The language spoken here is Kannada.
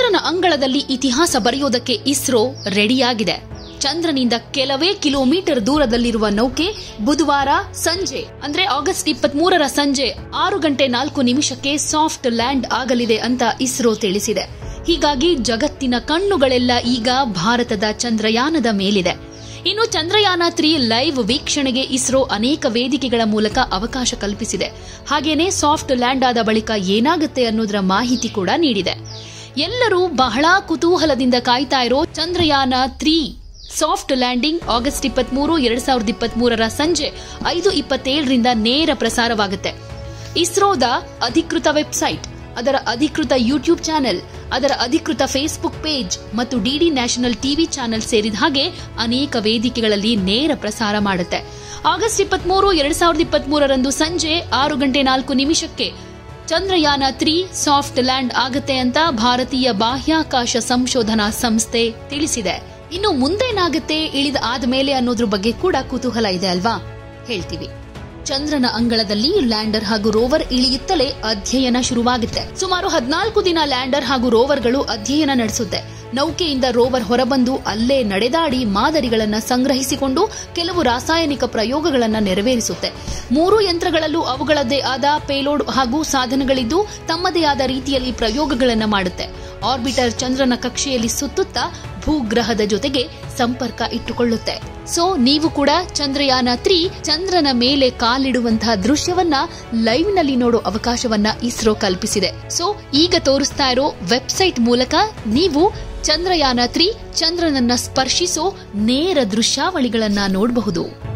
ಚಂದ್ರನ ಅಂಗಳದಲ್ಲಿ ಇತಿಹಾಸ ಬರೆಯೋದಕ್ಕೆ ಇಸ್ರೋ ರೆಡಿಯಾಗಿದೆ ಚಂದ್ರನಿಂದ ಕೆಲವೇ ಕಿಲೋಮೀಟರ್ ದೂರದಲ್ಲಿರುವ ನೌಕೆ ಬುಧವಾರ ಸಂಜೆ ಅಂದ್ರೆ ಆಗಸ್ಟ್ ಇಪ್ಪತ್ತ್ ಮೂರರ ಸಂಜೆ ಆರು ಗಂಟೆ ನಾಲ್ಕು ನಿಮಿಷಕ್ಕೆ ಸಾಫ್ಟ್ ಲ್ಯಾಂಡ್ ಆಗಲಿದೆ ಅಂತ ಇಸ್ರೋ ತಿಳಿಸಿದೆ ಹೀಗಾಗಿ ಜಗತ್ತಿನ ಕಣ್ಣುಗಳೆಲ್ಲ ಈಗ ಭಾರತದ ಚಂದ್ರಯಾನದ ಮೇಲಿದೆ ಇನ್ನು ಚಂದ್ರಯಾನ ತ್ರೀ ಲೈವ್ ವೀಕ್ಷಣೆಗೆ ಇಸ್ರೋ ಅನೇಕ ವೇದಿಕೆಗಳ ಮೂಲಕ ಅವಕಾಶ ಕಲ್ಪಿಸಿದೆ ಹಾಗೇನೆ ಸಾಫ್ಟ್ ಲ್ಯಾಂಡ್ ಆದ ಬಳಿಕ ಏನಾಗುತ್ತೆ ಅನ್ನೋದರ ಮಾಹಿತಿ ಕೂಡ ನೀಡಿದೆ ಎಲ್ಲರೂ ಬಹಳ ಕುತೂಹಲದಿಂದ ಕಾಯ್ತಾ ಇರೋ Chandrayaan three soft landing August ಇಪ್ಪತ್ಮೂರು ಎರಡ್ ಸಾವಿರದ ಇಪ್ಪತ್ಮೂರರ ಸಂಜೆ ಐದು ಇಪ್ಪತ್ತೇಳರಿಂದ ನೇರ ಪ್ರಸಾರವಾಗುತ್ತೆ ಇಸ್ರೋದ ಅಧಿಕೃತ ವೆಬ್ಸೈಟ್ ಅದರ ಅಧಿಕೃತ ಯೂಟ್ಯೂಬ್ ಚಾನೆಲ್ ಅದರ ಅಧಿಕೃತ ಫೇಸ್ಬುಕ್ ಪೇಜ್ ಮತ್ತು ಡಿಡಿ ನ್ಯಾಷನಲ್ ಟಿವಿ ಚಾನೆಲ್ ಸೇರಿದ ಹಾಗೆ ಅನೇಕ ವೇದಿಕೆಗಳಲ್ಲಿ ನೇರ ಪ್ರಸಾರ ಮಾಡುತ್ತೆ ಆಗಸ್ಟ್ ಇಪ್ಪತ್ಮೂರು ಎರಡ್ ಸಾವಿರದ ಇಪ್ಪತ್ಮೂರರಂದು ಸಂಜೆ ಆರು ಗಂಟೆ ನಾಲ್ಕು ನಿಮಿಷಕ್ಕೆ ಚಂದ್ರಯಾನ ತ್ರೀ ಸಾಫ್ಟ್ ಲ್ಯಾಂಡ್ ಆಗತ್ತೆ ಅಂತ ಭಾರತೀಯ ಬಾಹ್ಯಾಕಾಶ ಸಂಶೋಧನಾ ಸಂಸ್ಥೆ ತಿಳಿಸಿದೆ ಇನ್ನು ಮುಂದೇನಾಗತ್ತೆ ಇಳಿದ ಆದ್ಮೇಲೆ ಅನ್ನೋದ್ರ ಬಗ್ಗೆ ಕೂಡ ಕುತೂಹಲ ಇದೆ ಅಲ್ವಾ ಹೇಳ್ತೀವಿ ಚಂದ್ರನ ಅಂಗಳದಲ್ಲಿ ಲ್ಯಾಂಡರ್ ಹಾಗೂ ರೋವರ್ ಇಳಿಯುತ್ತಲೇ ಅಧ್ಯಯನ ಶುರುವಾಗುತ್ತೆ ಸುಮಾರು ಹದಿನಾಲ್ಕು ದಿನ ಲ್ಯಾಂಡರ್ ಹಾಗೂ ರೋವರ್ಗಳು ಅಧ್ಯಯನ ನಡೆಸುತ್ತೆ ನೌಕೆಯಿಂದ ರೋವರ್ ಹೊರಬಂದು ಅಲ್ಲೇ ನಡೆದಾಡಿ ಮಾದರಿಗಳನ್ನ ಸಂಗ್ರಹಿಸಿಕೊಂಡು ಕೆಲವು ರಾಸಾಯನಿಕ ಪ್ರಯೋಗಗಳನ್ನ ನೆರವೇರಿಸುತ್ತೆ ಮೂರು ಯಂತ್ರಗಳಲ್ಲೂ ಅವುಗಳದ್ದೇ ಆದ ಪೇಲೋಡ್ ಹಾಗೂ ಸಾಧನಗಳಿದ್ದು ತಮ್ಮದೇ ಆದ ರೀತಿಯಲ್ಲಿ ಪ್ರಯೋಗಗಳನ್ನ ಮಾಡುತ್ತೆ ಆರ್ಬಿಟರ್ ಚಂದ್ರನ ಕಕ್ಷೆಯಲ್ಲಿ ಸುತ್ತುತ್ತಾ ಭೂಗ್ರಹದ ಜೊತೆಗೆ ಸಂಪರ್ಕ ಇಟ್ಟುಕೊಳ್ಳುತ್ತೆ ಸೊ ನೀವು ಕೂಡ ಚಂದ್ರಯಾನ ತ್ರೀ ಚಂದ್ರನ ಮೇಲೆ ಕಾಲಿಡುವಂತಹ ದೃಶ್ಯವನ್ನ ಲೈವ್ ನಲ್ಲಿ ನೋಡೋ ಅವಕಾಶವನ್ನ ಇಸ್ರೋ ಕಲ್ಪಿಸಿದೆ ಸೊ ಈಗ ತೋರಿಸ್ತಾ ಇರೋ ವೆಬ್ಸೈಟ್ ಮೂಲಕ ನೀವು ಚಂದ್ರಯಾನ ತ್ರೀ ಚಂದ್ರನನ್ನ ಸ್ಪರ್ಶಿಸೋ ನೇರ ದೃಶ್ಯಾವಳಿಗಳನ್ನ ನೋಡಬಹುದು